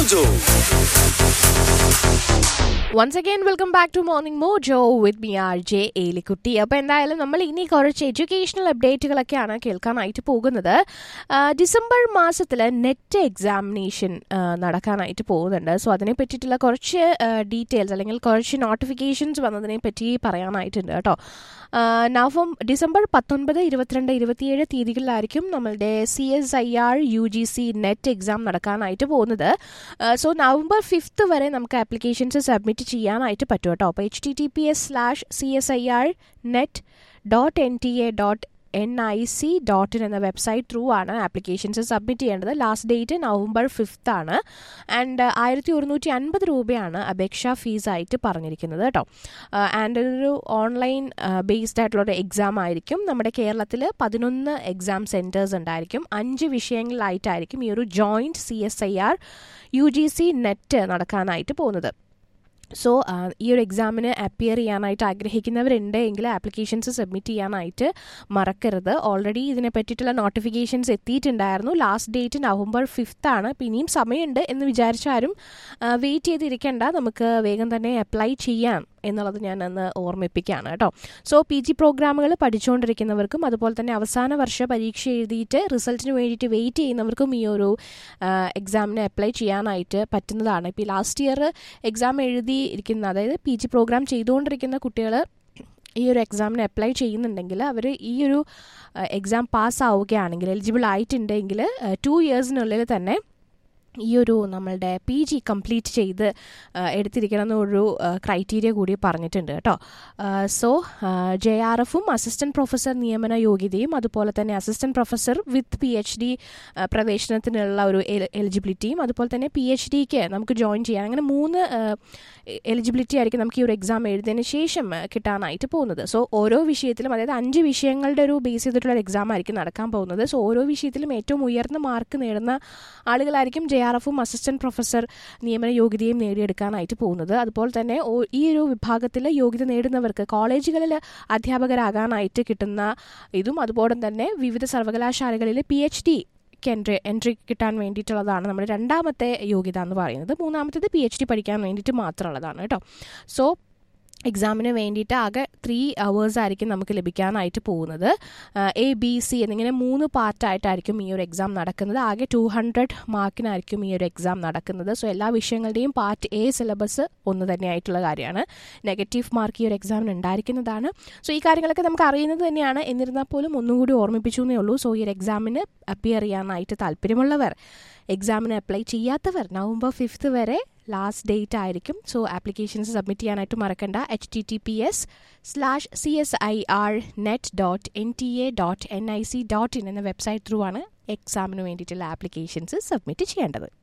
Mojo. Once again welcome back to morning Mojo with me R J Elikutty അപ്പോൾ എന്തായാലും നമ്മൾ ഇനി കുറച്ച് എഡ്യൂക്കേഷണൽ അപ്ഡേറ്റുകളൊക്കെയാണ് കേൾക്കാനായിട്ട് പോകുന്നത് ആ, ഡിസംബർ മാസത്തിൽ നെറ്റ് എക്സാമിനേഷൻ നടക്കാനായിട്ട് പോകുന്നുണ്ട് സോ അതിനെ പറ്റിയിട്ടുള്ള കുറച്ച് ഡീറ്റെയിൽസ് അല്ലെങ്കിൽ കുറച്ച് നോട്ടിഫിക്കേഷൻസ് വന്നതിനെ പറ്റി പറയാനായിട്ടുണ്ട് കേട്ടോ ആ, നവം ഡിസംബർ പത്തൊൻപത് ഇരുപത്തിരണ്ട് ഇരുപത്തിയേഴ് തീയതികളിലായിരിക്കും നമ്മളുടെ C S I R U G C NET exam നടക്കാനായിട്ട് പോകുന്നത് സോ നവംബർ ഫിഫ്ത്ത് വരെ നമുക്ക് ആപ്ലിക്കേഷൻസ് സബ്മിറ്റ് ചെയ്യാനായിട്ട് പറ്റും കേട്ടോ അപ്പോൾ H T T P S slash C S I R net dot N T A dot N I C dot in എന്ന website through ആണ് ആപ്ലിക്കേഷൻസ് സബ്മിറ്റ് ചെയ്യേണ്ടത് ലാസ്റ്റ് ഡേറ്റ് നവംബർ ഫിഫ്ത്ത് ആണ് and ആയിരത്തി ഒരുന്നൂറ്റി അൻപത് രൂപയാണ് അപേക്ഷാ ഫീസായിട്ട് പറഞ്ഞിരിക്കുന്നത് കേട്ടോ ആൻഡ് ഒരു ഓൺലൈൻ ബേസ്ഡ് ആയിട്ടുള്ള ഒരു എക്സാം ആയിരിക്കും നമ്മുടെ കേരളത്തിൽ പതിനൊന്ന് എക്സാം സെൻറ്റേഴ്സ് ഉണ്ടായിരിക്കും അഞ്ച് വിഷയങ്ങളിലായിട്ടായിരിക്കും ഈ ഒരു joint C S I R U G C NET നടക്കാനായിട്ട് പോകുന്നത് സോ ഈ ഒരു എക്സാമിന് അപ്പിയർ ചെയ്യാനായിട്ട് ആഗ്രഹിക്കുന്നവരുണ്ട് എങ്കിൽ ആപ്ലിക്കേഷൻസ് സബ്മിറ്റ് ചെയ്യാനായിട്ട് മറക്കരുത് ഓൾറെഡി ഇതിനെ പറ്റിയിട്ടുള്ള നോട്ടിഫിക്കേഷൻസ് എത്തിയിട്ടുണ്ടായിരുന്നു ലാസ്റ്റ് ഡേറ്റ് നവംബർ ഫിഫ്ത്ത് ആണ് അപ്പോൾ ഇനിയും സമയമുണ്ട് എന്ന് വിചാരിച്ചാലും വെയിറ്റ് ചെയ്തിരിക്കേണ്ട നമുക്ക് വേഗം തന്നെ അപ്ലൈ ചെയ്യാം എന്നുള്ളത് ഞാൻ അന്ന് ഓർമ്മിപ്പിക്കുകയാണ് കേട്ടോ സോ പി ജി പ്രോഗ്രാമുകൾ പഠിച്ചുകൊണ്ടിരിക്കുന്നവർക്കും അതുപോലെ തന്നെ അവസാന വർഷ പരീക്ഷ എഴുതിയിട്ട് റിസൾട്ടിന് വേണ്ടിയിട്ട് വെയിറ്റ് ചെയ്യുന്നവർക്കും ഈ ഒരു എക്സാമിന് അപ്ലൈ ചെയ്യാനായിട്ട് പറ്റുന്നതാണ് ഇപ്പോൾ ലാസ്റ്റ് ഇയർ എക്സാം എഴുതിയിരിക്കുന്ന അതായത് പി ജി പ്രോഗ്രാം ചെയ്തുകൊണ്ടിരിക്കുന്ന കുട്ടികൾ ഈ ഒരു എക്സാമിന് അപ്ലൈ ചെയ്യുന്നുണ്ടെങ്കിൽ അവർ ഈ ഒരു എക്സാം പാസ് ആവുകയാണെങ്കിൽ എലിജിബിൾ ആയിട്ടുണ്ടെങ്കിൽ ടു ഇയേഴ്സിനുള്ളിൽ തന്നെ ഈ ഒരു നമ്മളുടെ പി ജി കംപ്ലീറ്റ് ചെയ്ത് ആ, എടുത്തിരിക്കണം എന്നൊരു ക്രൈറ്റീരിയ കൂടി പറഞ്ഞിട്ടുണ്ട് കേട്ടോ സോ ജെ ആർ എഫും അസിസ്റ്റന്റ് പ്രൊഫസർ നിയമന യോഗ്യതയും അതുപോലെ തന്നെ assistant professor with P H D പ്രവേശനത്തിനുള്ള ഒരു എലിജിബിലിറ്റിയും അതുപോലെ തന്നെ പി എച്ച് ഡിക്ക് നമുക്ക് ജോയിൻ ചെയ്യാൻ അങ്ങനെ മൂന്ന് എലിജിബിലിറ്റി ആയിരിക്കും നമുക്ക് ഈ ഒരു എക്സാം എഴുതിയതിന് ശേഷം ആ, കിട്ടാനായിട്ട് പോകുന്നത് സോ ഓരോ വിഷയത്തിലും അതായത് അഞ്ച് വിഷയങ്ങളുടെ ഒരു ബേസ് ചെയ്തിട്ടുള്ള ഒരു എക്സാം ആയിരിക്കും നടക്കാൻ പോകുന്നത് സോ ഓരോ വിഷയത്തിലും ഏറ്റവും ഉയർന്ന മാർക്ക് നേടുന്ന ആളുകളായിരിക്കും ജെ ആർ എഫും അസിസ്റ്റന്റ് പ്രൊഫസർ നിയമന യോഗ്യതയും നേടിയെടുക്കാനായിട്ട് പോകുന്നത് അതുപോലെ തന്നെ ഓ- ഈ ഒരു വിഭാഗത്തിൽ യോഗ്യത നേടുന്നവർക്ക് കോളേജുകളിൽ അധ്യാപകരാകാനായിട്ട് കിട്ടുന്ന ഇതും അതുപോലെ തന്നെ വിവിധ സർവകലാശാലകളിൽ P H D entry entry കിട്ടാൻ വേണ്ടിയിട്ടുള്ളതാണ് നമ്മുടെ രണ്ടാമത്തെ യോഗ്യത എന്ന് പറയുന്നത് മൂന്നാമത്തേത് പി എച്ച് ഡി പഠിക്കാൻ വേണ്ടിയിട്ട് മാത്രമുള്ളതാണ് കേട്ടോ സോ എക്സാമിന് വേണ്ടിയിട്ട് ആകെ ത്രീ അവേഴ്സ് ആയിരിക്കും നമുക്ക് ലഭിക്കാനായിട്ട് പോകുന്നത് എ ബി സി എന്നിങ്ങനെ മൂന്ന് പാർട്ടായിട്ടായിരിക്കും ഈ ഒരു എക്സാം നടക്കുന്നത് ആകെ ടു ഹൺഡ്രഡ് മാർക്കിനായിരിക്കും ഈ ഒരു എക്സാം നടക്കുന്നത് സോ എല്ലാ വിഷയങ്ങളുടെയും പാർട്ട് എ സിലബസ് ഒന്ന് തന്നെയായിട്ടുള്ള കാര്യമാണ് നെഗറ്റീവ് മാർക്ക് ഈ ഒരു എക്സാമിന് ഉണ്ടായിരിക്കുന്നതാണ് സോ ഈ കാര്യങ്ങളൊക്കെ നമുക്ക് അറിയുന്നത് തന്നെയാണ് എന്നിരുന്നാൽ പോലും ഒന്നും കൂടി ഓർമ്മിപ്പിച്ചു എന്നേ ഉള്ളൂ സോ ഈ ഒരു എക്സാമിന് അപ്പിയർ ചെയ്യാനായിട്ട് താല്പര്യമുള്ളവർ എക്സാമിന് അപ്ലൈ ചെയ്യാത്തവർ നവംബർ ഫിഫ്ത്ത് വരെ ലാസ്റ്റ് ഡേറ്റ് ആയിരിക്കും സോ ആപ്ലിക്കേഷൻസ് സബ്മിറ്റ് ചെയ്യാനായിട്ട് മറക്കണ്ട H T T P S slash C S I R net dot N T A dot N I C dot in എന്ന വെബ്സൈറ്റ് ത്രൂ ആണ് എക്സാമിന് വേണ്ടിയിട്ടുള്ള applications submit ചെയ്യേണ്ടത്